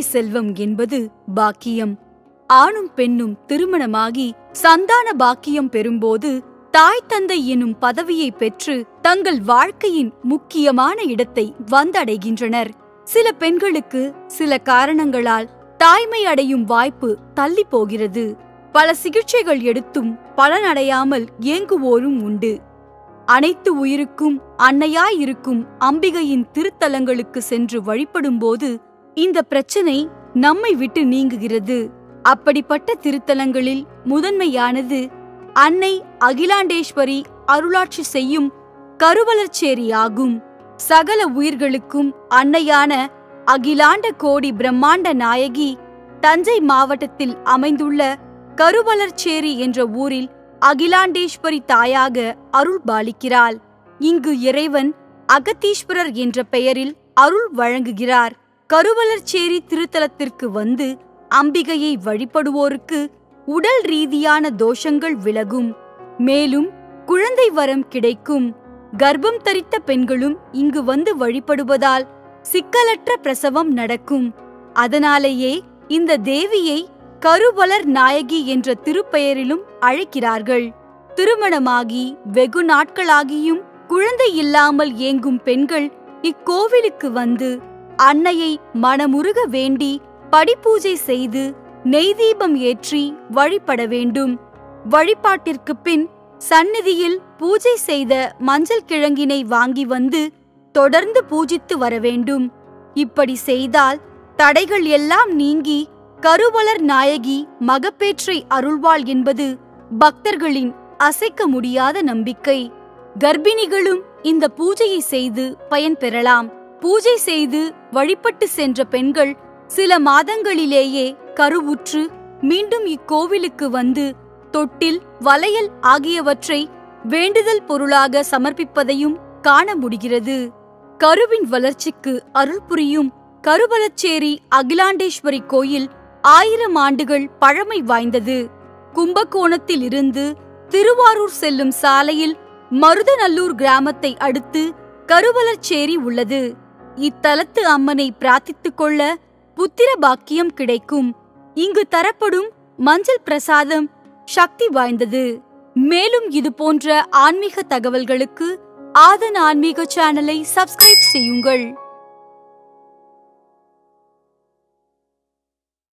செல்வம் என்பது பாக்கியம் ஆணும் பெண்ணும் திருமணமாகி சந்தான பாக்கியம் பெறும்போது தாய் தந்தை எனும் பதவியை பெற்று தங்கள் வாழ்க்கையின் முக்கியமான இடத்தை வந்தடைகின்றனர் சில பெண்களுக்கு சில காரணங்களால் தாய்மை அடையும் வாய்ப்பு தள்ளி போகிறது பல சிகிச்சைகள் எடுத்தும் பலனடையாமல் ஏங்குவோரும் உண்டு அனைத்து உயிருக்கும் அன்னையாயிருக்கும் அம்பிகையின் திருத்தலங்களுக்கு சென்று வழிபடும்போது இந்த பிரச்சனை நம்மை விட்டு நீங்குகிறது அப்படிப்பட்ட திருத்தலங்களில் முதன்மையானது அன்னை அகிலாண்டேஸ்வரி அருளாட்சி செய்யும் கருவலர்ச்சேரி ஆகும் சகல உயிர்களுக்கும் அன்னையான அகிலாண்ட கோடி பிரம்மாண்ட நாயகி தஞ்சை மாவட்டத்தில் அமைந்துள்ள கருவலர்ச்சேரி என்ற ஊரில் அகிலாண்டேஸ்வரி தாயாக அருள் பாலிக்கிறாள் இங்கு இறைவன் அகத்தீஸ்வரர் என்ற பெயரில் அருள் வழங்குகிறார் கருவலர்ச்சேரி திருத்தலத்திற்கு வந்து அம்பிகையை வழிபடுவோருக்கு உடல் ரீதியான தோஷங்கள் விலகும் மேலும் குழந்தை வரம் கிடைக்கும் கர்ப்பம் தரித்த பெண்களும் இங்கு வந்து வழிபடுவதால் சிக்கலற்ற பிரசவம் நடக்கும் அதனாலேயே இந்த தேவியை கருவலர் நாயகி என்ற திருப்பெயரிலும் அழைக்கிறார்கள் திருமணமாகி வெகு நாட்களாகியும் குழந்தை இல்லாமல் ஏங்கும் பெண்கள் இக்கோவிலுக்கு வந்து அன்னையை மனமுருக வேண்டி படிப்பூஜை செய்து நெய்தீபம் ஏற்றி வழிபட வேண்டும் வழிபாட்டிற்கு பின் சந்நிதியில் பூஜை செய்த மஞ்சள் கிழங்கினை வாங்கி வந்து தொடர்ந்து பூஜித்து வர வேண்டும் இப்படி செய்தால் தடைகள் எல்லாம் நீங்கி கருவலர் நாயகி மகப்பேற்றை அருள்வாள் என்பது பக்தர்களின் அசைக்க முடியாத நம்பிக்கை கர்ப்பிணிகளும் இந்த பூஜையை செய்து பயன் பெறலாம் பூஜை செய்து வழிபட்டு சென்ற பெண்கள் சில மாதங்களிலேயே கருவுற்று மீண்டும் இக்கோவிலுக்கு வந்து தொட்டில் வளையல் ஆகியவற்றை வேண்டுதல் பொருளாக சமர்ப்பிப்பதையும் காண முடிகிறது கருவின் வளர்ச்சிக்கு அருள் புரியும் கருவலச்சேரி அகிலாண்டேஸ்வரி கோயில் ஆயிரம் ஆண்டுகள் பழமை வாய்ந்தது கும்பகோணத்தில் இருந்து திருவாரூர் செல்லும் சாலையில் மருதநல்லூர் கிராமத்தை அடுத்து கருவலச்சேரி உள்ளது இத்தலத்து அம்மனை பிரார்த்தித்துக் கொள்ள புத்திர பாக்கியம் கிடைக்கும் இங்கு தரப்படும் மஞ்சள் பிரசாதம் சக்தி வாய்ந்தது மேலும் இது போன்ற ஆன்மீக தகவல்களுக்கு ஆதன் ஆன்மீக சேனலை சப்ஸ்கிரைப் செய்யுங்கள்